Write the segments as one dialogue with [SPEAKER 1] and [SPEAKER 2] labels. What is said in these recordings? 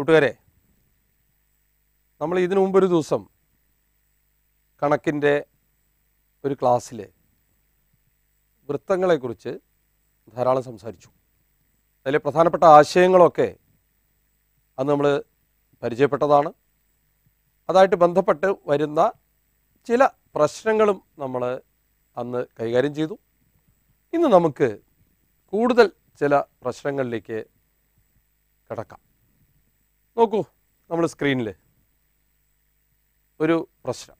[SPEAKER 1] കൂട്ടുകാരെ നമ്മൾ ഇതിനു മുമ്പൊരു ദിവസം കണക്കിൻ്റെ ഒരു ക്ലാസ്സിൽ വൃത്തങ്ങളെക്കുറിച്ച് ധാരാളം സംസാരിച്ചു അതിലെ പ്രധാനപ്പെട്ട ആശയങ്ങളൊക്കെ അന്ന് നമ്മൾ പരിചയപ്പെട്ടതാണ് അതായിട്ട് ബന്ധപ്പെട്ട് വരുന്ന ചില പ്രശ്നങ്ങളും നമ്മൾ അന്ന് കൈകാര്യം ചെയ്തു ഇന്ന് നമുക്ക് കൂടുതൽ ചില പ്രശ്നങ്ങളിലേക്ക് കിടക്കാം നോക്കൂ നമ്മൾ സ്ക്രീനിൽ ഒരു പ്രശ്നം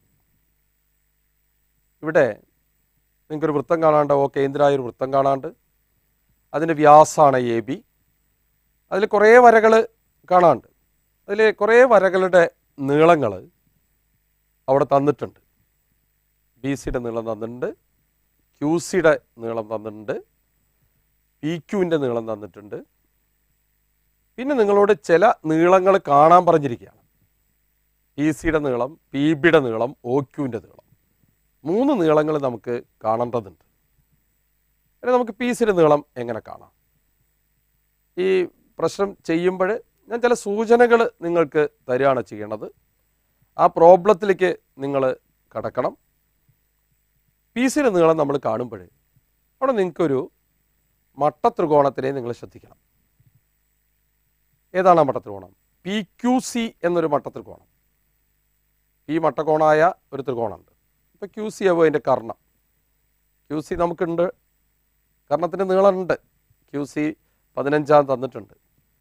[SPEAKER 1] ഇവിടെ നിങ്ങൾക്കൊരു വൃത്തം കാണാണ്ട് ഓ കേന്ദ്രമായ ഒരു വൃത്തം കാണാണ്ട് അതിൻ്റെ വ്യാസാണ് എ ബി അതിൽ കുറേ വരകൾ കാണാണ്ട് അതിൽ കുറേ വരകളുടെ നീളങ്ങൾ അവിടെ തന്നിട്ടുണ്ട് ബി സിയുടെ നീളം തന്നിട്ടുണ്ട് ക്യു സിയുടെ നീളം തന്നിട്ടുണ്ട് പി ക്യുവിൻ്റെ നീളം തന്നിട്ടുണ്ട് പിന്നെ നിങ്ങളോട് ചില നീളങ്ങൾ കാണാൻ പറഞ്ഞിരിക്കുകയാണ് പി സിയുടെ നീളം പി ബിയുടെ നീളം ഒ ക്യുവിൻ്റെ നീളം മൂന്ന് നീളങ്ങൾ നമുക്ക് കാണേണ്ടതുണ്ട് പിന്നെ നമുക്ക് പി സിയുടെ നീളം എങ്ങനെ കാണാം ഈ പ്രശ്നം ചെയ്യുമ്പോൾ ഞാൻ ചില സൂചനകൾ നിങ്ങൾക്ക് തരികയാണ് ചെയ്യേണ്ടത് ആ പ്രോബ്ലത്തിലേക്ക് നിങ്ങൾ കടക്കണം പി സിയുടെ നീളം നമ്മൾ കാണുമ്പോൾ അവിടെ നിങ്ങൾക്കൊരു മട്ടത്രികോണത്തിനെ നിങ്ങൾ ശ്രദ്ധിക്കണം ഏതാണ് ആ മട്ടത്രികോണം പി ക്യു സി എന്നൊരു മട്ടത്രികോണം ഈ മട്ടകോണായ ഒരു ത്രികോണമുണ്ട് ഇപ്പോൾ ക്യു സി ആവും അതിൻ്റെ കർണം ക്യു സി നമുക്കുണ്ട് കർണത്തിൻ്റെ നീളമുണ്ട് ക്യു സി പതിനഞ്ചാം തന്നിട്ടുണ്ട്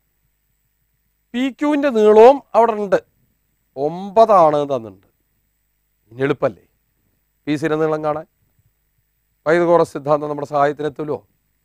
[SPEAKER 1] പി ക്യുവിൻ്റെ നീളവും അവിടെ ഉണ്ട് ഒമ്പതാണ് തന്നിട്ടുണ്ട് ഇനി എളുപ്പല്ലേ പി സിയുടെ നീളം കാണാൻ വൈദ്യകോറ സിദ്ധാന്തം നമ്മുടെ സഹായത്തിനെത്തുമല്ലോ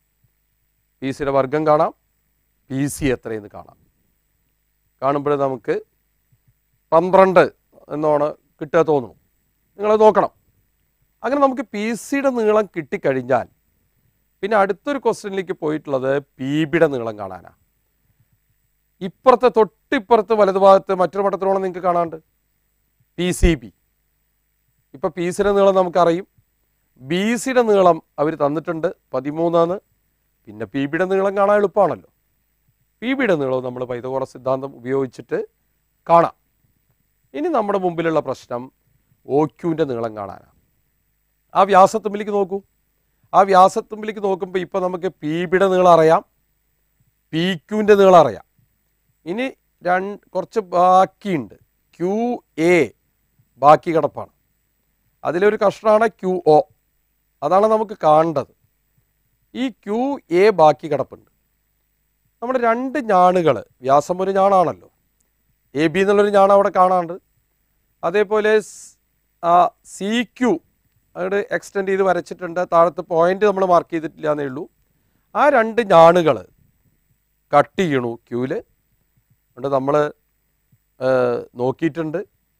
[SPEAKER 1] പി സിയുടെ വർഗം കാണാം പി സി എത്രയെന്ന് കാണാം കാണുമ്പോൾ നമുക്ക് പന്ത്രണ്ട് എന്നാണ് കിട്ടുക തോന്നുന്നു നിങ്ങളത് നോക്കണം അങ്ങനെ നമുക്ക് പി സിയുടെ നീളം കിട്ടിക്കഴിഞ്ഞാൽ പിന്നെ അടുത്തൊരു ക്വസ്റ്റ്യനിലേക്ക് പോയിട്ടുള്ളത് പി ബിയുടെ നീളം കാണാനാണ് ഇപ്പുറത്തെ തൊട്ടിപ്പുറത്ത് വലതുഭാഗത്ത് മറ്റൊരു മട്ടത്തിലോളം നിങ്ങൾക്ക് കാണാണ്ട് പി സി ബി ഇപ്പം പി സിയുടെ നീളം നമുക്കറിയും ബി സിയുടെ നീളം അവർ തന്നിട്ടുണ്ട് പതിമൂന്നാണ് പിന്നെ പി ബിയുടെ നീളം കാണാൻ എളുപ്പമാണല്ലോ പി ബിയുടെ നീളവും നമ്മൾ പൈതകോറ സിദ്ധാന്തം ഉപയോഗിച്ചിട്ട് കാണാം ഇനി നമ്മുടെ മുമ്പിലുള്ള പ്രശ്നം ഒ ക്യുവിൻ്റെ നീളം കാണാനാണ് ആ വ്യാസത്തുമ്പിലേക്ക് നോക്കൂ ആ വ്യാസത്തുമ്പിലേക്ക് നോക്കുമ്പോൾ ഇപ്പോൾ നമുക്ക് പി ബിയുടെ നീളം അറിയാം പി ക്യുവിൻ്റെ നീളം അറിയാം ഇനി രണ്ട് കുറച്ച് ബാക്കിയുണ്ട് ക്യു എ ബാക്കി കിടപ്പാണ് അതിലൊരു കഷ്ണമാണ് ക്യു ഒ അതാണ് നമുക്ക് കാണേണ്ടത് ഈ ക്യു എ ബാക്കി കിടപ്പുണ്ട് നമ്മുടെ രണ്ട് ഞാണുകൾ വ്യാസം ഒരു ഞാണാണല്ലോ എ ബി എന്നുള്ളൊരു ഞാണ് അവിടെ കാണാണ്ട് അതേപോലെ സ്- ആ സി ക്യു അങ്ങോട്ട് എക്സ്റ്റെൻഡ് ചെയ്ത് വരച്ചിട്ടുണ്ട് താഴത്ത് പോയിന്റ് നമ്മൾ മാർക്ക് ചെയ്തിട്ടില്ല എന്നേ ഉള്ളൂ ആ രണ്ട് ഞാണുകൾ കട്ട് ചെയ്യണു ക്യൂല് അതുകൊണ്ട് നമ്മൾ നോക്കിയിട്ടുണ്ട്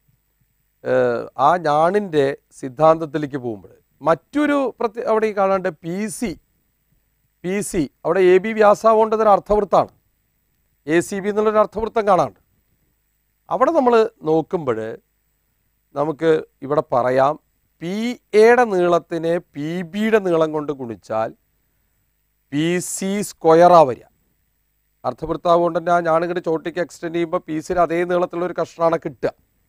[SPEAKER 1] ഏഹ്, ആ ഞാണിൻ്റെ സിദ്ധാന്തത്തിലേക്ക് പോകുമ്പോൾ മറ്റൊരു പ്രത്യേക അവിടെ ഈ കാണാണ്ട് പി സി പി സി അവിടെ എ ബി വ്യാസാവേണ്ടത് ഒരു അർത്ഥവൃത്താണ് എ സി ബി എന്നുള്ളൊരു അർത്ഥവൃത്തം കാണാണ്ട് അവിടെ നമ്മൾ നോക്കുമ്പോൾ നമുക്ക് ഇവിടെ പറയാം പി എയുടെ നീളത്തിനെ പി ബിയുടെ നീളം കൊണ്ട് ഗുണിച്ചാൽ പി സി സ്ക്വയറാ വരിക അർത്ഥവൃത്താവ് കൊണ്ട് തന്നെ ആ ഞാനിങ്ങോട്ട് ചോട്ടിക്ക് എക്സ്റ്റെൻഡ് ചെയ്യുമ്പോൾ പി സിന് അതേ നീളത്തിലുള്ള ഒരു കഷ്ണമാണ് കിട്ടുക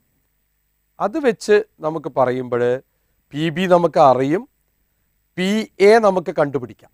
[SPEAKER 1] അത് വെച്ച് നമുക്ക് പറയുമ്പോൾ പി ബി നമുക്ക് അറിയും പി എ നമുക്ക് കണ്ടുപിടിക്കാം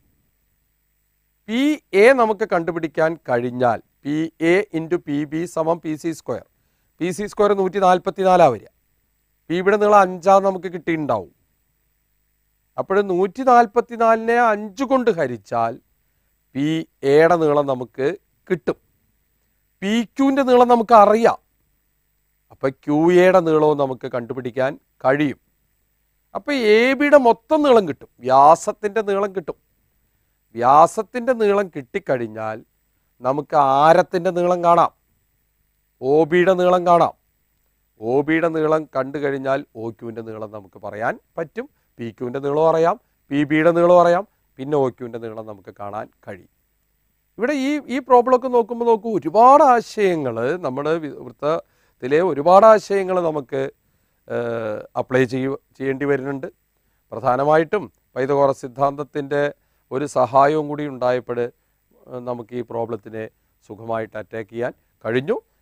[SPEAKER 1] പി എ നമുക്ക് കണ്ടുപിടിക്കാൻ കഴിഞ്ഞാൽ P A into P B സമം P C square P C square നൂറ്റി നാൽപ്പത്തി നാലാ വരിക പി ബിയുടെ നീളം അഞ്ചാം നമുക്ക് കിട്ടിയിട്ടുണ്ടാവും അപ്പോൾ നൂറ്റി നാൽപ്പത്തി നാലിനെ അഞ്ച് കൊണ്ട് ഹരിച്ചാൽ പി എയുടെ നീളം നമുക്ക് കിട്ടും പി ക്യൂവിൻ്റെ നീളം നമുക്ക് അറിയാം അപ്പോൾ ക്യു എയുടെ നീളവും നമുക്ക് കണ്ടുപിടിക്കാൻ കഴിയും അപ്പോൾ എ ബിയുടെ മൊത്തം നീളം കിട്ടും വ്യാസത്തിൻ്റെ നീളം കിട്ടും വ്യാസത്തിൻ്റെ നീളം കിട്ടിക്കഴിഞ്ഞാൽ നമുക്ക് ആരത്തിൻ്റെ നീളം കാണാം ഒ ബിയുടെ നീളം കാണാം ഒ ബിയുടെ നീളം കണ്ടു കഴിഞ്ഞാൽ ഒ ക്യുവിൻ്റെ നീളം നമുക്ക് പറയാൻ പറ്റും പി ക്യുവിൻ്റെ നീളം അറിയാം പി ബിയുടെ നീളം അറിയാം പിന്നെ ഒ ക്യുവിൻ്റെ നീളം നമുക്ക് കാണാൻ കഴിയും ഇവിടെ ഈ ഈ പ്രോബ്ലമൊക്കെ നോക്കുമ്പോൾ നോക്കൂ ഒരുപാട് ആശയങ്ങൾ നമ്മുടെ വി- വൃത്തത്തിലെ ഒരുപാട് ആശയങ്ങൾ നമുക്ക് അപ്ലൈ ചെയ്യ ചെയ്യേണ്ടി വരുന്നുണ്ട് പ്രധാനമായിട്ടും പൈതകോറ സിദ്ധാന്തത്തിൻ്റെ ഒരു സഹായവും കൂടി ഉണ്ടായപ്പോൾ നമുക്ക് ഈ പ്രോബ്ലത്തിനെ സുഖമായിട്ട് അറ്റാക്ക് ചെയ്യാൻ കഴിഞ്ഞു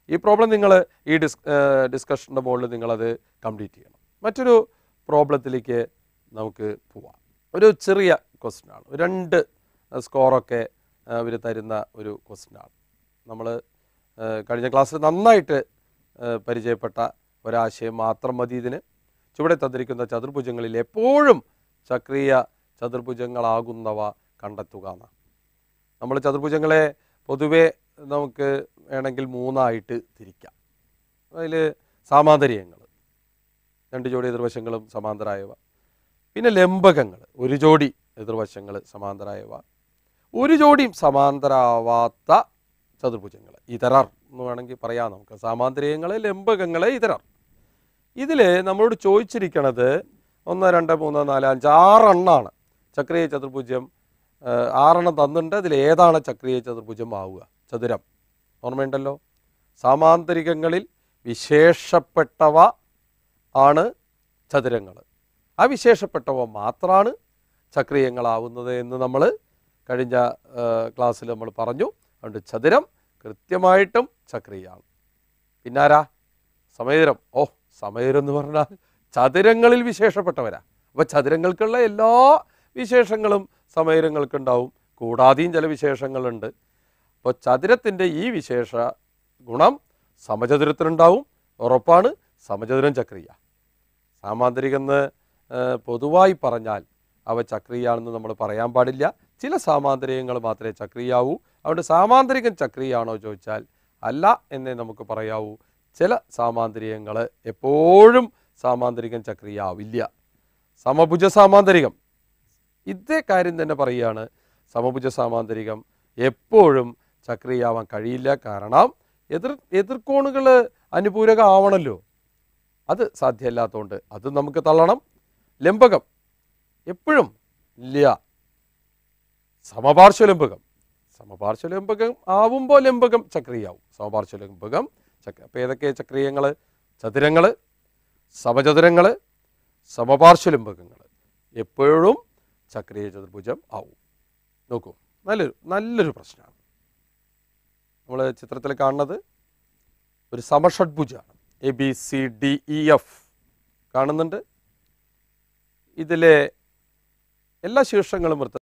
[SPEAKER 1] ഈ പ്രോബ്ലം നിങ്ങൾ ഈ ഡിസ് ഡിസ്കഷൻ്റെ മുകളിൽ നിങ്ങളത് കംപ്ലീറ്റ് ചെയ്യണം മറ്റൊരു പ്രോബ്ലത്തിലേക്ക് നമുക്ക് പോവാം ഒരു ചെറിയ ക്വസ്റ്റ്യൻ ആണ് രണ്ട് സ്കോറൊക്കെ അവർ തരുന്ന ഒരു ക്വസ്റ്റ്യൻ ആണ് നമ്മൾ കഴിഞ്ഞ ക്ലാസ്സിൽ നന്നായിട്ട് ആ, പരിചയപ്പെട്ട ഒരാശയം മാത്രം മതി ഇതിന് ചുവടെ തന്നിരിക്കുന്ന ചതുർഭുജങ്ങളിൽ എപ്പോഴും ചക്രീയ ചതുർഭുജങ്ങളാകുന്നവ കണ്ടെത്തുക എന്നാണ് നമ്മൾ ചതുർഭുജങ്ങളെ പൊതുവെ നമുക്ക് വേണമെങ്കിൽ മൂന്നായിട്ട് തിരിക്കാം അതിൽ സാമാന്തരീയങ്ങൾ രണ്ട് ജോഡി എതിർവശങ്ങളും സമാന്തരായവ പിന്നെ ലംബകങ്ങൾ ഒരു ജോഡി എതിർവശങ്ങൾ സമാന്തരായവ ഒരു ജോഡിയും സമാന്തരാവാത്ത ചതുർഭുജങ്ങൾ ഇതരർ എന്ന് വേണമെങ്കിൽ പറയാം നമുക്ക് സാമാന്തരീയങ്ങൾ ലംബകങ്ങൾ ഇതരർ ഇതിൽ നമ്മളോട് ചോദിച്ചിരിക്കണത് ഒന്ന് രണ്ട് മൂന്ന് നാല് അഞ്ച് ആറെണ്ണാണ് ചക്രീയ ചതുർഭുജം ആ, ആറെണ്ണം തന്നിട്ടുണ്ട് അതിൽ ഏതാണ് ചക്രീയ ചതുർഭുജം ആവുക ചതുരം ഓർമ്മയുണ്ടല്ലോ സാമാന്തരികങ്ങളിൽ വിശേഷപ്പെട്ടവ ആണ് ചതുരങ്ങൾ ആ വിശേഷപ്പെട്ടവ മാത്രമാണ് ചക്രീയങ്ങളാവുന്നത് എന്ന് നമ്മൾ കഴിഞ്ഞ ക്ലാസ്സിൽ നമ്മൾ പറഞ്ഞു അതുകൊണ്ട് ചതുരം കൃത്യമായിട്ടും ചക്രീയാണ് പിന്നാരാ സമയരം ഓ സമയരം എന്ന് പറഞ്ഞാൽ ചതുരങ്ങളിൽ വിശേഷപ്പെട്ടവരാ അപ്പോൾ ചതുരങ്ങൾക്കുള്ള എല്ലാ വിശേഷങ്ങളും സമയരങ്ങൾക്കുണ്ടാവും കൂടാതെയും ചില വിശേഷങ്ങളുണ്ട് അപ്പോൾ ചതുരത്തിൻ്റെ ഈ വിശേഷ ഗുണം സമചതുരത്തിനുണ്ടാവും ഉറപ്പാണ് സമചതുരം ചക്രീയ സാമാന്തരികെന്ന് ഏഹ്, പൊതുവായി പറഞ്ഞാൽ അവ ചക്രീയാണെന്ന് നമ്മൾ പറയാൻ പാടില്ല ചില സാമാന്തരികങ്ങൾ മാത്രമേ ചക്രീയാവൂ അതുകൊണ്ട് സാമാന്തരികം ചക്രീയാണോ ചോദിച്ചാൽ അല്ല എന്നേ നമുക്ക് പറയാവൂ ചില സാമാന്തരികങ്ങൾ എപ്പോഴും സാമാന്തരികം ചക്രീയാവില്ല സമഭുജ സാമാന്തരികം ഇതേ കാര്യം തന്നെ പറയുകയാണ് സമഭുജ സാമാന്തരികം എപ്പോഴും ചക്രീയാവാൻ കഴിയില്ല കാരണം എതിർ എതിർക്കോണുകൾ അനുപൂരകമാവണമല്ലോ അത് സാധ്യമല്ലാത്തതുകൊണ്ട് അത് നമുക്ക് തള്ളണം ലംബകം എപ്പോഴും ഇല്ല സമപാർശ്വലംബകം സമപാർശ്വലംബകം ആവുമ്പോൾ ലംബകം ചക്രീയാവും സമപാർശ്വലംബകം ചക്ര അപ്പോൾ ഏതൊക്കെ ചക്രീയങ്ങൾ ചതുരങ്ങൾ സമചതുരങ്ങൾ സമപാർശ്വലംബകങ്ങൾ എപ്പോഴും ചക്രീയ ചതുർഭുജം ആവും നോക്കൂ നല്ലൊരു നല്ലൊരു പ്രശ്നമാണ് നമ്മൾ ചിത്രത്തിൽ കാണുന്നത് ഒരു സമഷഡ്ഭുജമാണ് A B C D E F കാണുന്നുണ്ട് ഇതിലെ എല്ലാ ശീർഷങ്ങളും വൃത്ത